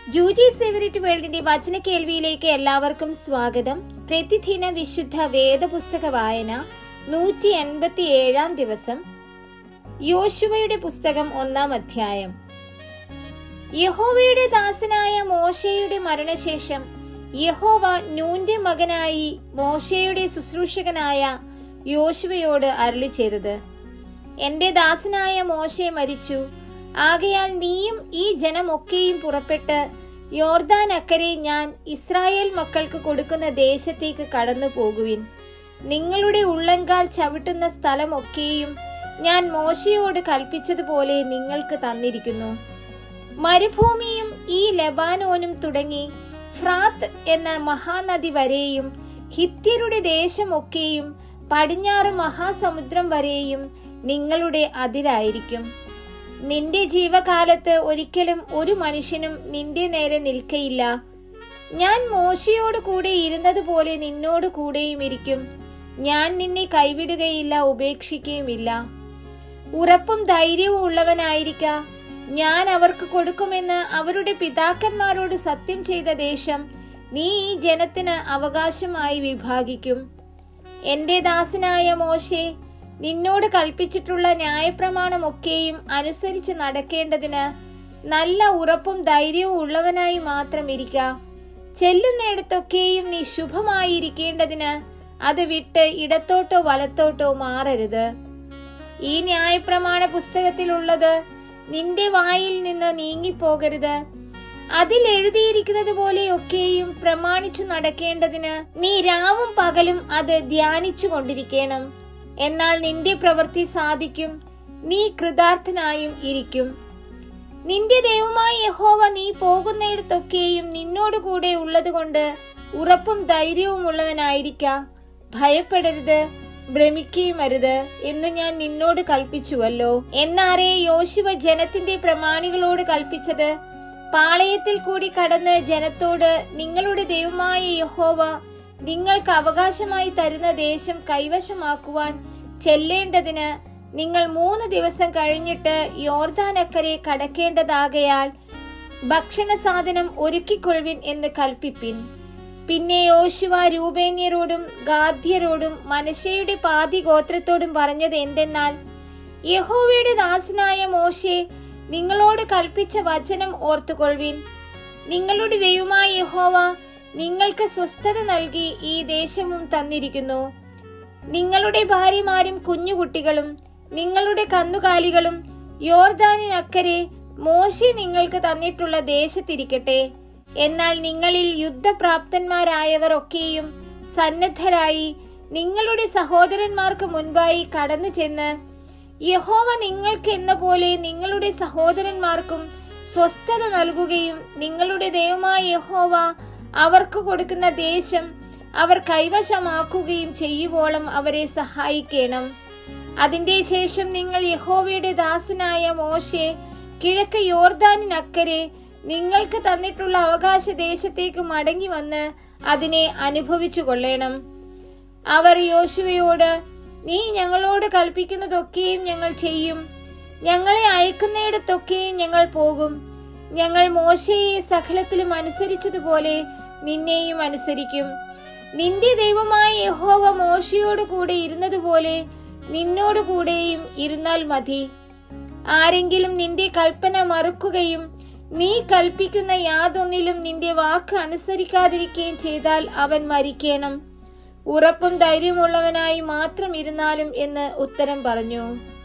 ജൂജീസ് favourite വേൾഡിന്റെ വചന കേൾവിയിലേക്ക് എല്ലാവർക്കും സ്വാഗതം പ്രതിദിന വിശുദ്ധ വേദപുസ്തക വായന നൂറ്റി എൺപത്തി ഏഴാം ദിവസം യോശുവയുടെ പുസ്തകം ഒന്നാം അധ്യായം യഹോവയുടെ ദാസനായ മോശയുടെ മരണശേഷം യഹോവ നൂന്റെ മകനായി മോശയുടെ ശുശ്രൂഷകനായ യോശുവയോട് അരുളി ചെയ്തത് എന്റെ ദാസനായ മോശെ മരിച്ചു ആകയാൽ നീയും ഈ ജനമൊക്കെയും പുറപ്പെട്ട് യോർദാൻ അക്കരെ ഞാൻ ഇസ്രായേൽ മക്കൾക്ക് കൊടുക്കുന്ന ദേശത്തേക്ക് കടന്നു പോകുവിൻ നിങ്ങളുടെ ഉള്ളങ്കാൽ ചവിട്ടുന്ന സ്ഥലമൊക്കെയും ഞാൻ മോശയോട് കൽപ്പിച്ചതുപോലെ നിങ്ങൾക്ക് തന്നിരിക്കുന്നു മരുഭൂമിയും ഈ ലബാനോനും തുടങ്ങി ഫ്രാത്ത് എന്ന മഹാനദി വരെയും ഹിത്യരുടെ ദേശമൊക്കെയും പടിഞ്ഞാറ് മഹാസമുദ്രം വരെയും നിങ്ങളുടെ അതിരായിരിക്കും നിന്റെ ജീവകാലത്ത് ഒരിക്കലും ഒരു മനുഷ്യനും നിന്റെ നേരെ നിൽക്കയില്ല ഞാൻ മോശയോട് കൂടെ ഇരുന്നതുപോലെ നിന്നോട് കൂടെയും ഇരിക്കും ഞാൻ നിന്നെ കൈവിടുകയില്ല ഉപേക്ഷിക്കുകയുമില്ല ഉറപ്പും ധൈര്യവും ഉള്ളവനായിരിക്ക ഞാൻ അവർക്ക് കൊടുക്കുമെന്ന് അവരുടെ പിതാക്കന്മാരോട് സത്യം ചെയ്ത ദേശം നീ ഈ ജനത്തിന് അവകാശമായി വിഭാഗിക്കും എന്റെ ദാസനായ മോശെ നിന്നോട് കൽപ്പിച്ചിട്ടുള്ള ന്യായപ്രമാണമൊക്കെയും അനുസരിച്ച് നടക്കേണ്ടതിന് നല്ല ഉറപ്പും ധൈര്യവും ഉള്ളവനായി മാത്രം ഇരിക്ക ചെല്ലുന്നിടത്തൊക്കെയും നീ ശുഭമായിരിക്കേണ്ടതിന് അത് വിട്ട് ഇടത്തോട്ടോ വലത്തോട്ടോ മാറരുത് ഈ ന്യായപ്രമാണ പുസ്തകത്തിലുള്ളത് നിന്റെ വായിൽ നിന്ന് നീങ്ങിപ്പോകരുത് അതിൽ എഴുതിയിരിക്കുന്നത് പോലെയൊക്കെയും പ്രമാണിച്ചു നടക്കേണ്ടതിന് നീ രാവും പകലും അത് ധ്യാനിച്ചു കൊണ്ടിരിക്കണം എന്നാൽ നിന്റെ പ്രവൃത്തി സാധിക്കും നീ കൃതാർത്ഥനായും ഇരിക്കും നിന്റെ ദൈവമായ യഹോവ നീ പോകുന്നിടത്തൊക്കെയും നിന്നോട് കൂടെ ഉള്ളതുകൊണ്ട് ഉറപ്പും ധൈര്യവും ഉള്ളവനായിരിക്ക ഭയപ്പെടരുത് ഭ്രമിക്കുകയും അരുത് എന്ന് ഞാൻ നിന്നോട് കൽപ്പിച്ചുവല്ലോ എന്നാറേ യോശുവ ജനത്തിന്റെ പ്രമാണികളോട് കൽപ്പിച്ചത് പാളയത്തിൽ കൂടി കടന്ന് ജനത്തോട് നിങ്ങളുടെ ദൈവമായ യഹോവ നിങ്ങൾക്ക് അവകാശമായി തരുന്ന ദേശം കൈവശമാക്കുവാൻ ചെല്ലേണ്ടതിന് നിങ്ങൾ മൂന്ന് ദിവസം കഴിഞ്ഞിട്ട് യോർദാനക്കരെ കടക്കേണ്ടതാകയാൽ ഭക്ഷണ സാധനം ഒരുക്കിക്കൊള്ളുവിൻ എന്ന് കൽപ്പിപ്പിൻ പിന്നെ യോശുവ രൂപേന്യരോടും ഗാദ്യരോടും മനശയുടെ പാതി ഗോത്രത്തോടും പറഞ്ഞത് എന്തെന്നാൽ യഹോവയുടെ ദാസനായ മോശെ നിങ്ങളോട് കൽപ്പിച്ച വചനം ഓർത്തുകൊള്ളുവിൻ നിങ്ങളുടെ ദൈവമായ യഹോവ നിങ്ങൾക്ക് സ്വസ്ഥത നൽകി ഈ ദേശവും തന്നിരിക്കുന്നു നിങ്ങളുടെ ഭാര്യമാരും കുഞ്ഞുകുട്ടികളും നിങ്ങളുടെ കന്നുകാലികളും യോർദാനിനക്കരെ മോശെ നിങ്ങൾക്ക് തന്നിട്ടുള്ള ദേശത്തിരിക്കട്ടെ എന്നാൽ നിങ്ങളിൽ യുദ്ധപ്രാപ്തന്മാരായവർ ഒക്കെയും സന്നദ്ധരായി നിങ്ങളുടെ സഹോദരന്മാർക്ക് മുൻപായി കടന്നു ചെന്ന് യഹോവ നിങ്ങൾക്ക് എന്ന പോലെ നിങ്ങളുടെ സഹോദരന്മാർക്കും സ്വസ്ഥത നൽകുകയും നിങ്ങളുടെ ദൈവമായ യഹോവ അവർക്ക് കൊടുക്കുന്ന ദേശം അവർ കൈവശമാക്കുകയും ചെയ്യുവോളം അവരെ സഹായിക്കണം അതിന്റെ ശേഷം നിങ്ങൾ യഹോവയുടെ ദാസനായ മോശെ കിഴക്ക് യോർദാനിനക്കരെ നിങ്ങൾക്ക് തന്നിട്ടുള്ള അവകാശ ദേശത്തേക്ക് മടങ്ങി വന്ന് അതിനെ അനുഭവിച്ചു കൊള്ളണം അവർ യോശുവയോട് നീ ഞങ്ങളോട് കൽപ്പിക്കുന്നതൊക്കെയും ഞങ്ങൾ ചെയ്യും ഞങ്ങളെ അയക്കുന്നിടത്തൊക്കെയും ഞങ്ങൾ പോകും ഞങ്ങൾ മോശയെ സകലത്തിലും അനുസരിച്ചതുപോലെ നിന്നെയും അനുസരിക്കും നിന്റെ ദൈവമായ യഹോവ മോശയോട് കൂടെ ഇരുന്നതുപോലെ നിന്നോട് കൂടെയും ഇരുന്നാൽ മതി ആരെങ്കിലും നിന്റെ കൽപ്പന മറുക്കുകയും നീ കൽപ്പിക്കുന്ന യാതൊന്നിലും നിന്റെ വാക്ക് അനുസരിക്കാതിരിക്കുകയും ചെയ്താൽ അവൻ മരിക്കണം ഉറപ്പും ധൈര്യമുള്ളവനായി മാത്രം ഇരുന്നാലും എന്ന് ഉത്തരം പറഞ്ഞു